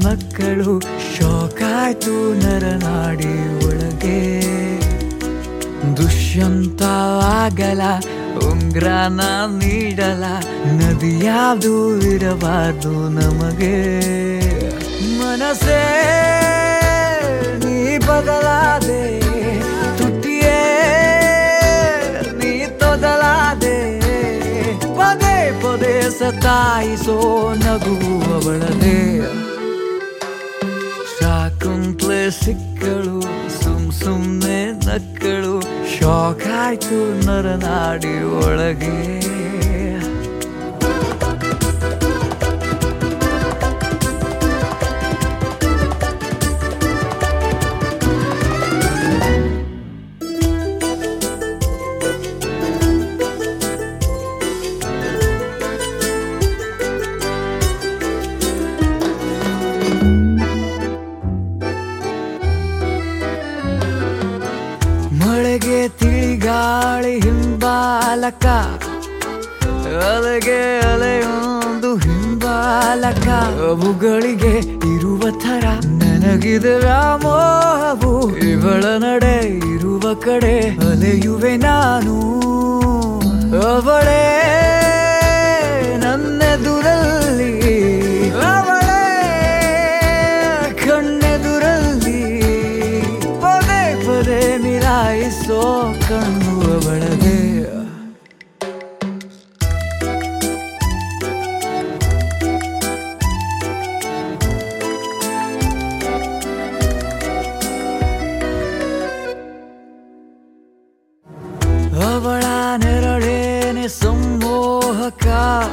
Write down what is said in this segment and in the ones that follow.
ನಕ್ಕಳು ಶೋಕಾಯ್ತು ನರನಾಡಿ ಒಳಗೆ ದುಷ್ಯಂತವಾಗಲ ಉಂಗ್ರಾನ ನೀಡಲ ನದಿ ಯಾವುದು ಇರಬಾರ್ದು ನಮಗೆ ಮನಸ್ಸೇ ನೀ ಬದಲಾದೆ ತುಟಿಯೇ ನೀ ತೊದಲಾದೆ ಪದೇ ಪದೇ ಸತಾಯಿಸೋ ನಗುವವಳದೆ ಶಾಕುಂತ್ಲೆ ಸಿಕ್ಕಳು ಸುಮ್ ಸುಮ್ನೆ ನಕ್ಕಳು ಶಾಕ್ ಆಯ್ತು ನರನಾಡಿ ಒಳಗೆ ಮಳೆಗೆ ತಿಳಿಗಾಳಿ ಹಿಂಬಾಲಕ ಅಲೆಗೆ ಅಲೆಯೊಂದು ಹಿಂಬಾಲಕ ಅವುಗಳಿಗೆ ಇರುವ ಥರ ನನಗಿದೆ ವ್ಯಾಮೋಹವು ಇವಳ ನಡೆ ಇರುವ ಕಡೆ ಅಲೆಯುವೆ ನಾನು ಅವಳೇ ನನ್ನೆದುರಲ್ಲಿ ಅವಳೇ ಕಣ್ಣೆದುರಲ್ಲಿ ಪದೇ ಪದೇ ಮಿಲಾಯಿಸೋ ಕಣ್ಣು ಅವಳದೇ ಅವಳ ನೆರಳೇನೆ ಸಂಮೋಹಕ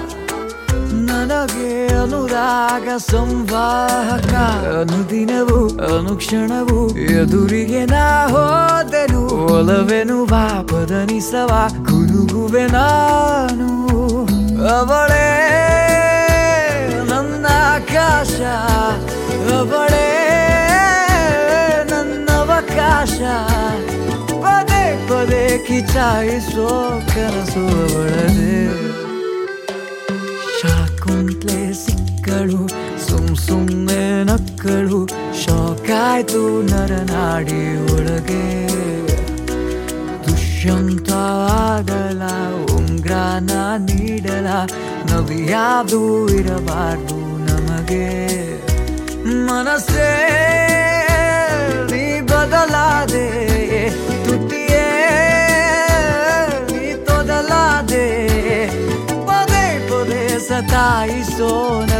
ನನಗೆ ಅನುರಾಗ ಸಂವಾಹಕ ಅನುದಿನವು ಅನುಕ್ಷಣವು ಎದುರಿಗೆ ನಾ ಹೋದೆನು ಒಲವೆನು ಬಾಪದನಿಸವ ಕುನುಗುವೆ ನಾನು ಅವಳೇ ನನ್ನ ಆಕಾಶ ಅವಳೇ ನನ್ನವಕಾಶ ಪದೇ ಪದೇ ಕಿಚಾಯಿಸೋ ಕನಸು ಅವಳದೇ ಶಾಕುಂತ್ಲೆ ಸಿಕ್ಕಳು ಸುಮ್ ಸುಮ್ಮನೆ ನಕ್ಕಳು ಶಾಕಾಯ್ತು ನರನಾಡಿ ಒಳಗೆ ದುಷ್ಯಂತವಾಗಲ ಉಂಗ್ರಾನ ನೀಡಲ ನವಿಯಾದು ಇರಬಾರ್ದು ನಮಗೆ ಮನಸ್ಸೇ ನೀ ಬದಲಾದೆ ತುಟಿಯೇ ನೀ ತೊದಲಾದೆ ಪದೇ ಪದೇ ಸತಾಯಿಸೋ